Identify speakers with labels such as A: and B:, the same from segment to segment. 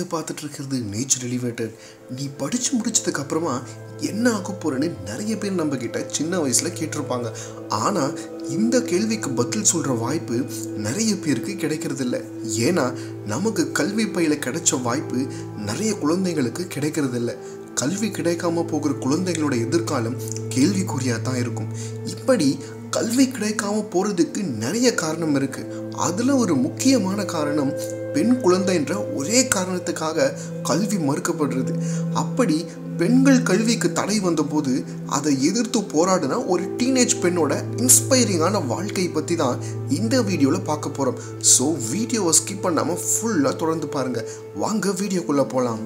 A: பார்த்துட்டு இருக்கிறது nature elevated நீ படித்து முடிச்சதுக்கு அப்புறமா என்ன ஆக போறேன்னு நிறைய பேர் நம்ம கிட்ட சின்ன வயசில் கேட்டிருப்பாங்க ஆனால் இந்த கேள்விக்கு பதில் சொல்கிற வாய்ப்பு நிறைய பேருக்கு கிடைக்கிறது இல்ல ஏன்னா நமக்கு கல்வி பயில கிடைச்ச வாய்ப்பு நிறைய குழந்தைங்களுக்கு கிடைக்கிறது இல்ல கல்வி கிடைக்காம போகிற குழந்தைகளோட எதிர்காலம் கேள்விக்குறியாக தான் இருக்கும் இப்படி கல்வி கிடைக்காம போகிறதுக்கு நிறைய காரணம் இருக்கு அதில் ஒரு முக்கியமான காரணம் பெண் குழந்தை என்ற ஒரே காரணத்துக்காக கல்வி மறுக்கப்படுறது அப்படி பெண்கள் கல்விக்கு தடை வந்தபோது அதை எதிர்த்து போராடின ஒரு டீனேஜ் பெண்ணோட இன்ஸ்பைரிங்கான வாழ்க்கையை பற்றி தான் இந்த வீடியோவில் பார்க்க போகிறோம் ஸோ வீடியோவை ஸ்கிப் பண்ணாமல் ஃபுல்லாக தொடர்ந்து பாருங்கள் வாங்க வீடியோக்குள்ளே போகலாம்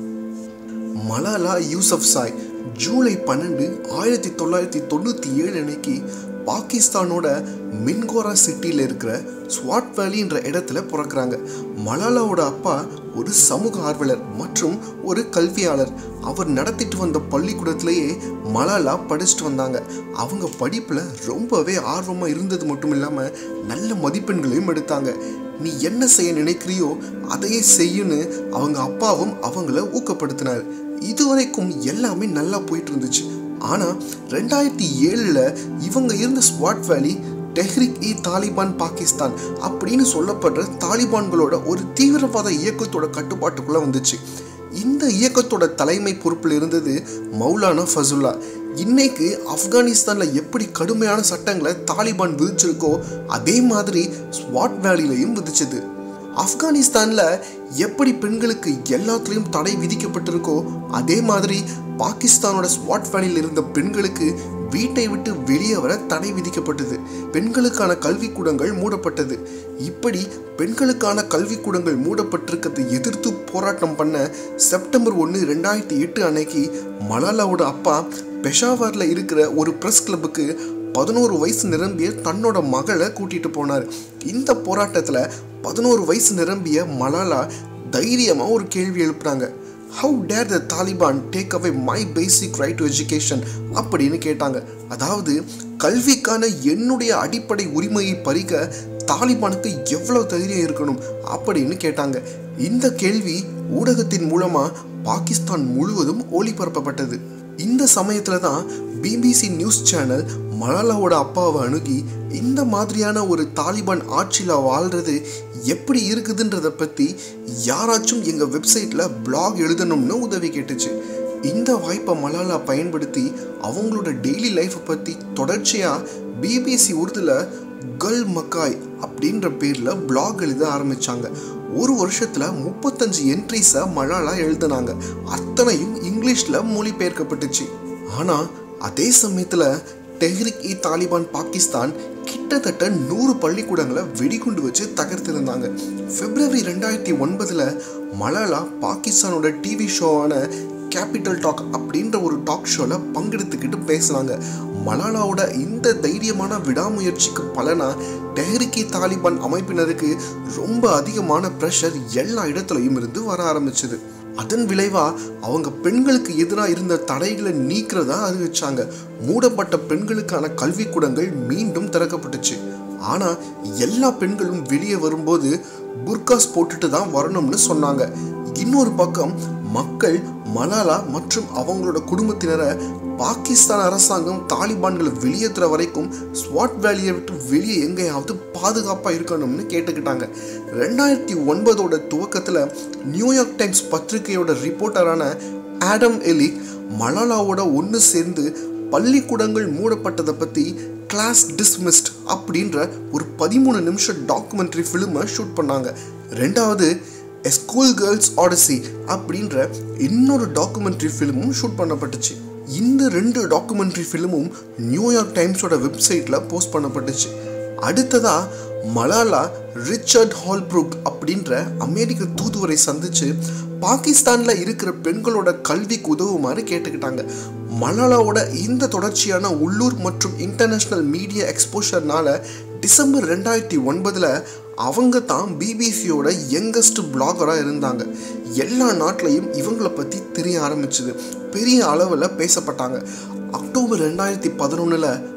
A: மலாலா யூசப் சாய் ஜூலை பன்னெண்டு ஆயிரத்தி தொள்ளாயிரத்தி தொண்ணூற்றி ஏழு அன்னைக்கு பாகிஸ்தானோட மின்கோரா சிட்டியில் இருக்கிற ஸ்வாட் வேலின்ற இடத்துல பிறக்கிறாங்க மலாலாவோட அப்பா ஒரு சமூக ஆர்வலர் மற்றும் ஒரு கல்வியாளர் அவர் நடத்திட்டு வந்த பள்ளிக்கூடத்திலேயே மலாலா படிச்சுட்டு வந்தாங்க அவங்க படிப்பில் ரொம்பவே ஆர்வமாக இருந்தது மட்டும் இல்லாமல் நல்ல மதிப்பெண்களையும் எடுத்தாங்க நீ என்ன செய்ய நினைக்கிறியோ அதையே செய்யுன்னு அவங்க அப்பாவும் அவங்கள ஊக்கப்படுத்தினார் இதுவரைக்கும் எல்லாமே நல்லா போயிட்டு இருந்துச்சு ஆனால் ரெண்டாயிரத்தி ஏழில் இவங்க இருந்த ஸ்வாட் வேலி டெஹ்ரிக் இ தாலிபான் பாகிஸ்தான் அப்படின்னு சொல்லப்படுற தாலிபான்களோட ஒரு தீவிரவாத இயக்கத்தோட கட்டுப்பாட்டுக்குள்ளே வந்துச்சு இந்த இயக்கத்தோட தலைமை பொறுப்பில் இருந்தது மௌலானா ஃபசுல்லா இன்னைக்கு ஆப்கானிஸ்தானில் எப்படி கடுமையான சட்டங்களை தாலிபான் விதிச்சிருக்கோ அதே மாதிரி ஸ்வாட் வேலிலையும் விதிச்சது ஆப்கானிஸ்தானில் எப்படி பெண்களுக்கு எல்லாத்துலேயும் தடை விதிக்கப்பட்டிருக்கோ அதே மாதிரி பாகிஸ்தானோட ஸ்வாட் வேலியில் இருந்த பெண்களுக்கு வீட்டை விட்டு வெளியே வர தடை விதிக்கப்பட்டது பெண்களுக்கான கல்விக்கூடங்கள் மூடப்பட்டது இப்படி பெண்களுக்கான கல்விக்கூடங்கள் மூடப்பட்டிருக்கிறதை எதிர்த்து போராட்டம் பண்ண செப்டம்பர் ஒன்று ரெண்டாயிரத்தி எட்டு அன்னைக்கு மலாலாவோட அப்பா பெஷாவரில் இருக்கிற ஒரு ப்ரெஸ் கிளப்புக்கு பதினோரு வயசு நிரம்பிய தன்னோட மகளை கூட்டிட்டு போனார் இந்த போராட்டத்தில் பதினோரு வயசு நிரம்பிய மலாலா தைரியமாக ஒரு கேள்வி எழுப்புறாங்க how dare the Taliban take away my basic right to education அப்படின்னு கேட்டாங்க அதாவது கல்விக்கான என்னுடைய அடிப்படை உரிமையை பறிக்க தாலிபானுக்கு எவ்வளவு தைரியம் இருக்கணும் அப்படின்னு கேட்டாங்க இந்த கேள்வி ஊடகத்தின் மூலமாக பாகிஸ்தான் முழுவதும் ஒளிபரப்பப்பட்டது இந்த சமயத்தில் தான் பிபிசி நியூஸ் சேனல் மலாலாவோட அப்பாவை அணுகி இந்த மாதிரியான ஒரு தாலிபான் ஆட்சியில் வாழ்கிறது எப்படி இருக்குதுன்றதை பற்றி யாராச்சும் எங்கள் வெப்சைட்டில் பிளாக் எழுதணும்னு உதவி கேட்டுச்சு இந்த வாய்ப்பை மலாலா பயன்படுத்தி அவங்களோட டெய்லி லைஃப்பை பற்றி தொடர்ச்சியாக பிபிசி உருதுல கல் மக்காய் அப்படின்ற பேரில் பிளாக் எழுத ஆரம்பித்தாங்க ஒரு வருஷத்தில் முப்பத்தஞ்சு என்ட்ரிஸை மலாலா எழுதினாங்க அத்தனையும் இங்கிலீஷில் மொழிபெயர்க்கப்பட்டுச்சு ஆனால் அதே சமயத்தில் டெஹ்ரிக் இ தாலிபான் பாகிஸ்தான் கிட்டத்தட்ட நூறு பள்ளிக்கூடங்களை வெடிகுண்டு வச்சு தகர்த்திருந்தாங்க பிப்ரவரி ரெண்டாயிரத்தி ஒன்பதில் மலாலா பாகிஸ்தானோட டிவி ஷோவான கேபிட்டல் டாக் அப்படின்ற ஒரு டாக் ஷோவில் பங்கெடுத்துக்கிட்டு பேசுனாங்க மலாலாவோட இந்த தைரியமான விடாமுயற்சிக்கு பலனா டெஹ்ரிக்கி தாலிபான் அமைப்பினருக்கு ரொம்ப அதிகமான ப்ரெஷர் எல்லா இடத்துலையும் இருந்து வர ஆரம்பிச்சது அதன் விளைவா அவங்க பெண்களுக்கு எதிராக இருந்த தடைகளை நீக்கிறதா அறிவிச்சாங்க மூடப்பட்ட பெண்களுக்கான கல்விக்கூடங்கள் மீண்டும் திறக்கப்பட்டுச்சு ஆனால் எல்லா பெண்களும் வெளியே வரும்போது புர்காஸ் போட்டுட்டு தான் வரணும்னு சொன்னாங்க இன்னொரு பக்கம் மக்கள் மலாலா மற்றும் அவங்களோட குடும்பத்தினரை பாகிஸ்தான் அரசாங்கம் தாலிபான்களை வெளியேற்றுற வரைக்கும் ஸ்வாட் வேலியை விட்டு வெளியே எங்கேயாவது பாதுகாப்பாக இருக்கணும்னு கேட்டுக்கிட்டாங்க ரெண்டாயிரத்தி ஒன்பதோட துவக்கத்தில் நியூயார்க் டைம்ஸ் பத்திரிகையோட ரிப்போர்ட்டரான ஆடம் எலிக் மலாலாவோட ஒன்று சேர்ந்து பள்ளிக்கூடங்கள் மூடப்பட்டதை பற்றி கிளாஸ் டிஸ்மிஸ்ட் அப்படின்ற ஒரு பதிமூணு நிமிஷம் டாக்குமெண்ட்ரி ஃபிலிமை ஷூட் பண்ணாங்க ரெண்டாவது எ ஸ்கூல் கேர்ள்ஸ் ஆடசி அப்படின்ற இன்னொரு டாக்குமெண்ட்ரி ஃபிலிமும் ஷூட் பண்ணப்பட்டுச்சு இந்த ரெண்டு டாக்குமெண்ட்ரி ஃபிலிமும் நியூயார்க் டைம்ஸோட வெப்சைட்டில் போஸ்ட் பண்ணப்பட்டுச்சு அடுத்ததா மலாலா ரிச்சர்ட் ஹால்ப்ரூக் அப்படின்ற அமெரிக்க தூதுவரை சந்திச்சு பாகிஸ்தானில் இருக்கிற பெண்களோட கல்விக்கு உதவுமாறு கேட்டுக்கிட்டாங்க மலாலாவோட இந்த தொடர்ச்சியான உள்ளூர் மற்றும் இன்டர்நேஷ்னல் மீடியா எக்ஸ்போஷர்னால டிசம்பர் ரெண்டாயிரத்தி ஒன்பதில் அவங்க தான் பிபிசியோட யங்கஸ்ட் பிளாகராக இருந்தாங்க எல்லா நாட்டிலையும் இவங்கள பற்றி தெரிய ஆரம்பிச்சுது பெரிய அளவில் பேசப்பட்டாங்க அக்டோபர் ரெண்டாயிரத்தி பதினொன்றில்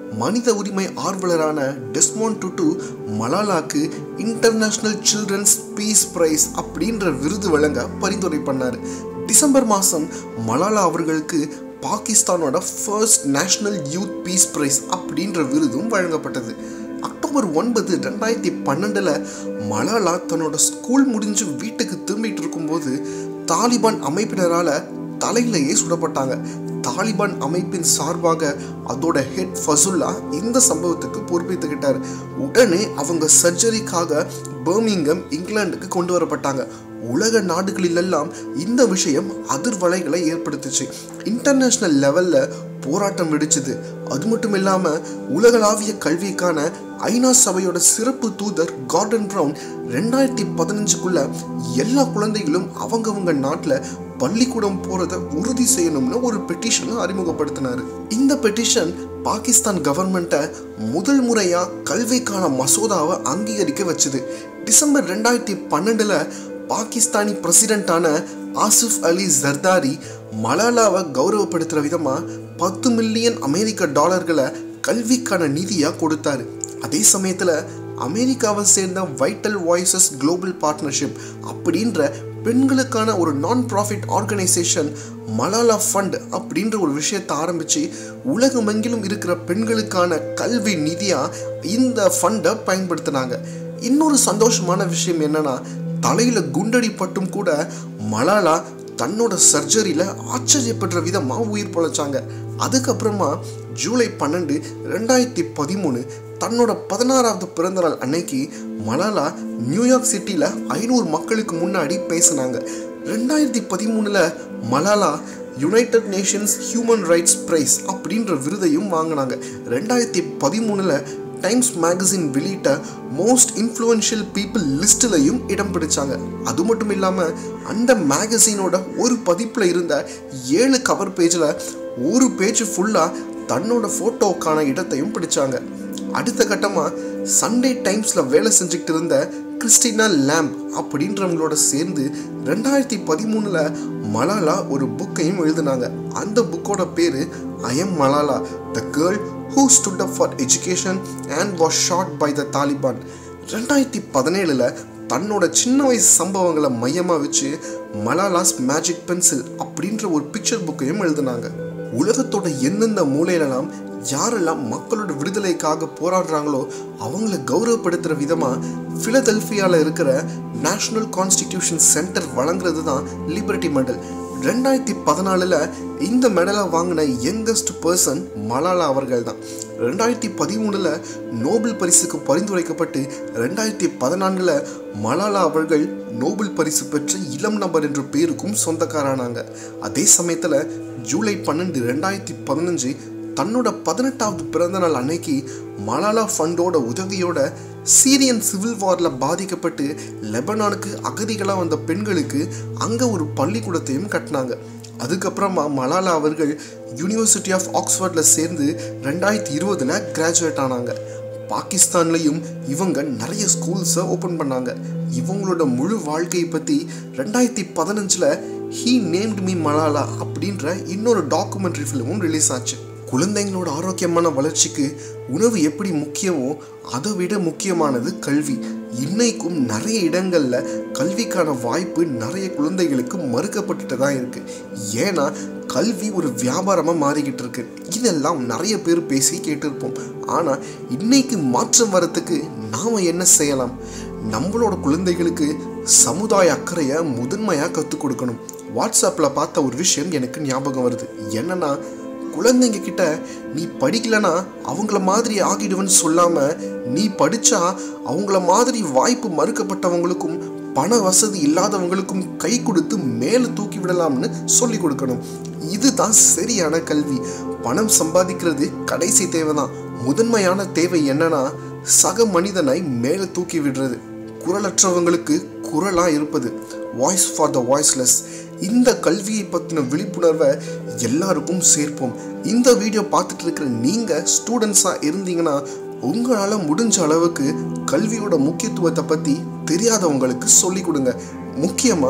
A: மனித உரிமை ஆர்வலரான டெஸ்மான் டுட்டு மலாலாக்கு இன்டர்நேஷனல் சில்ட்ரன்ஸ் பீஸ் பிரைஸ் அப்படின்ற விருது வழங்க பரிந்துரை பண்ணார் டிசம்பர் மாதம் மலாலா அவர்களுக்கு பாகிஸ்தானோட first national youth peace prize அப்படின்ற விருதும் வழங்கப்பட்டது அக்டோபர் ஒன்பது ரெண்டாயிரத்தி பன்னெண்டில் மலாலா தன்னோட ஸ்கூல் முடிஞ்சு வீட்டுக்கு திரும்பிட்டு இருக்கும்போது தாலிபான் அமைப்பினரால் தலையிலேயே சுடப்பட்டாங்க தாலிபான் அமைப்பின் சார்பாக அதோட ஹெட் ஃபசுல்லா இந்த சம்பவத்துக்கு பொறுப்பேற்றுக்கிட்டார் உடனே அவங்க சர்ஜரிக்காக பர்மிங்கம் இங்கிலாந்துக்கு கொண்டு வரப்பட்டாங்க உலக நாடுகளிலெல்லாம் இந்த விஷயம் அதிர்வலைகளை ஏற்படுத்துச்சு இன்டர்நேஷ்னல் லெவலில் போராட்டம் வெடிச்சது அது மட்டும் இல்லாமல் உலகளாவிய கல்விக்கான ஐநா சபையோட சிறப்பு தூதர் கார்டன் ப்ரவுன் ரெண்டாயிரத்தி பதினஞ்சுக்குள்ள எல்லா குழந்தைகளும் அவங்கவங்க நாட்டில் பள்ளிக்கூடம் போகிறத உறுதி செய்யணும்னு ஒரு பெட்டிஷனை அறிமுகப்படுத்தினார் இந்த பெட்டிஷன் பாகிஸ்தான் கவர்மெண்ட்டை முதல் முறையாக கல்விக்கான மசோதாவை அங்கீகரிக்க வச்சுது டிசம்பர் ரெண்டாயிரத்தி பன்னெண்டில் பாகிஸ்தானி பிரசிடென்ட்டான ஆசிஃப் அலி ஜர்தாரி மலாலாவை கௌரவப்படுத்துகிற விதமாக பத்து மில்லியன் அமெரிக்க டாலர்களை கல்விக்கான நிதியாக கொடுத்தாரு அதே சமயத்தில் அமெரிக்காவை சேர்ந்த வைட்டல் வாய்ஸஸ் குளோபல் பார்ட்னர்ஷிப் அப்படின்ற பெண்களுக்கான ஒரு நான் ப்ராஃபிட் ஆர்கனைசேஷன் மலாலா ஃபண்ட் அப்படின்ற ஒரு விஷயத்தை ஆரம்பித்து உலகமெங்கிலும் இருக்கிற பெண்களுக்கான கல்வி நிதியாக இந்த ஃபண்டை பயன்படுத்தினாங்க இன்னொரு சந்தோஷமான விஷயம் என்னன்னா தலையில் குண்டடி பட்டும் கூட மலாலா தன்னோட சர்ஜரியில் ஆச்சரியப்படுற விதமாக உயிர் பொழைச்சாங்க அதுக்கப்புறமா ஜூலை பன்னெண்டு ரெண்டாயிரத்தி பதிமூணு தன்னோட பதினாறாவது பிறந்தநாள் அன்னைக்கு மலாலா நியூயார்க் சிட்டியில் ஐநூறு மக்களுக்கு முன்னாடி பேசினாங்க ரெண்டாயிரத்தி பதிமூணில் Malala United Nations human rights prize அப்படின்ற விருதையும் வாங்கினாங்க ரெண்டாயிரத்தி பதிமூணில் டைம்ஸ் மேகசின் வெளியிட்ட மோஸ்ட் இன்ஃப்ளூயன்ஷியல் பீப்புள் லிஸ்ட்லையும் இடம் பிடிச்சாங்க அது மட்டும் இல்லாமல் அந்த மேகசினோட ஒரு பதிப்பில் இருந்த ஏழு கவர் பேஜில் ஒரு பேஜ் ஃபுல்லாக தன்னோட ஃபோட்டோக்கான இடத்தையும் பிடிச்சாங்க அடுத்த கட்டமாக சண்டே டைம்ஸில் வேலை செஞ்சுக்கிட்டு இருந்த கிறிஸ்டினா லேம்ப் அப்படின்றவங்களோட சேர்ந்து ரெண்டாயிரத்தி பதிமூணில் மலாலா ஒரு புக்கையும் எழுதினாங்க அந்த புக்கோட பேர் I am Malala the girl who stood up for education and was shot by the Taliban ரெண்டாயிரத்தி பதினேழில் தன்னோட சின்ன வயசு சம்பவங்களை மையமாக வச்சு மலாலாஸ் மேஜிக் பென்சில் அப்படின்ற ஒரு பிக்சர் புக்கையும் எழுதினாங்க உலகத்தோட எந்தெந்த மூலையிலலாம் யாரெல்லாம் மக்களோட விடுதலைக்காக போராடுறாங்களோ அவங்கள கௌரவப்படுத்துகிற விதமாக ஃபிலதெல்ஃபியாவில் இருக்கிற நேஷ்னல் கான்ஸ்டிடியூஷன் சென்டர் வழங்குறது தான் லிபர்ட்டி மெடல் ரெண்டாயிரத்தி பதினாலில் இந்த மெடலை வாங்கின யங்கஸ்ட் பர்சன் மலாலா அவர்கள் தான் ரெண்டாயிரத்தி பதிமூணில் நோபல் பரிசுக்கு பரிந்துரைக்கப்பட்டு ரெண்டாயிரத்தி பதினான்கில் மலாலா அவர்கள் நோபல் பரிசு பெற்ற இளம் நபர் என்ற பேருக்கும் சொந்தக்காரானாங்க அதே சமயத்தில் ஜூலை பன்னெண்டு ரெண்டாயிரத்தி பதினஞ்சு தன்னோட பதினெட்டாவது பிறந்தநாள் அன்னைக்கு மலாலா ஃபண்டோட உதவியோட சீரியன் சிவில் வாரில் பாதிக்கப்பட்டு லெபனானுக்கு அகதிகளாக வந்த பெண்களுக்கு அங்கே ஒரு பள்ளிக்கூடத்தையும் கட்டினாங்க அதுக்கப்புறமா மலாலா அவர்கள் யூனிவர்சிட்டி ஆஃப் ஆக்ஸ்ஃபோர்டில் சேர்ந்து ரெண்டாயிரத்தி இருபதில் கிராஜுவேட் ஆனாங்க பாகிஸ்தான்லேயும் இவங்க நிறைய ஸ்கூல்ஸை ஓப்பன் பண்ணாங்க இவங்களோட முழு வாழ்க்கையை பற்றி ரெண்டாயிரத்தி பதினஞ்சில் ஹீ நேம்டு மீ மலாலா அப்படின்ற இன்னொரு டாக்குமெண்ட்ரி ஃபிலிமும் ரிலீஸ் ஆச்சு குழந்தைங்களோட ஆரோக்கியமான வளர்ச்சிக்கு உணவு எப்படி முக்கியமோ அதை விட முக்கியமானது கல்வி இன்னைக்கும் நிறைய இடங்களில் கல்விக்கான வாய்ப்பு நிறைய குழந்தைகளுக்கு மறுக்கப்பட்டுட்டு தான் இருக்கு ஏன்னா கல்வி ஒரு வியாபாரமாக மாறிக்கிட்டு இருக்கு இதெல்லாம் நிறைய பேர் பேசி கேட்டிருப்போம் ஆனால் இன்னைக்கு மாற்றம் வரத்துக்கு நாம் என்ன செய்யலாம் நம்மளோட குழந்தைகளுக்கு சமுதாய அக்கறையை முதன்மையாக கற்றுக் கொடுக்கணும் வாட்ஸ்அப்பில் பார்த்த ஒரு விஷயம் எனக்கு ஞாபகம் வருது என்னன்னா குழந்தைங்க கிட்ட நீ படிக்கலனா அவங்கள மாதிரி ஆகிடுவேன்னு சொல்லாம நீ படிச்சா அவங்கள மாதிரி வாய்ப்பு மறுக்கப்பட்டவங்களுக்கும் பண வசதி இல்லாதவங்களுக்கும் கை கொடுத்து மேலே தூக்கி விடலாம்னு சொல்லி கொடுக்கணும் இதுதான் சரியான கல்வி பணம் சம்பாதிக்கிறது கடைசி தேவைதான் முதன்மையான தேவை என்னன்னா சக மனிதனை மேலே தூக்கி விடுறது குரலற்றவங்களுக்கு குரலாக இருப்பது வாய்ஸ் ஃபார் த வாய்ஸ்லெஸ் இந்த கல்வியை பற்றின விழிப்புணர்வை எல்லாருக்கும் சேர்ப்போம் இந்த வீடியோ பார்த்துட்டு இருக்கிற நீங்கள் ஸ்டூடெண்ட்ஸாக இருந்தீங்கன்னா உங்களால் முடிஞ்ச அளவுக்கு கல்வியோட முக்கியத்துவத்தை பற்றி தெரியாதவங்களுக்கு சொல்லிக் கொடுங்க முக்கியமாக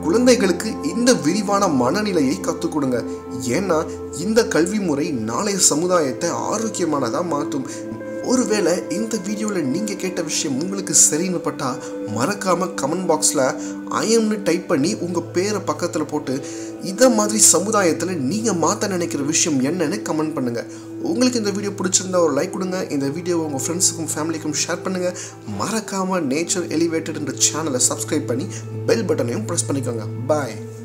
A: குழந்தைகளுக்கு இந்த விரிவான மனநிலையை கற்றுக் கொடுங்க ஏன்னா இந்த கல்வி முறை நாளைய சமுதாயத்தை ஆரோக்கியமானதாக மாற்றும் ஒருவேளை இந்த வீடியோவில் நீங்கள் கேட்ட விஷயம் உங்களுக்கு சரின்னு பட்டா மறக்காமல் கமெண்ட் பாக்ஸில் ஐஎம்னு டைப் பண்ணி உங்கள் பேரை பக்கத்தில் போட்டு இதை மாதிரி சமுதாயத்தில் நீங்கள் மாற்ற நினைக்கிற விஷயம் என்னன்னு கமெண்ட் பண்ணுங்கள் உங்களுக்கு இந்த வீடியோ பிடிச்சிருந்தா ஒரு லைக் கொடுங்க இந்த வீடியோவை உங்கள் ஃப்ரெண்ட்ஸுக்கும் ஃபேமிலிக்கும் ஷேர் பண்ணுங்கள் மறக்காமல் நேச்சர் எலிவேட்டட் என்ற சேனலை சப்ஸ்கிரைப் பண்ணி பெல் பட்டனையும் ப்ரெஸ் பண்ணிக்கோங்க பாய்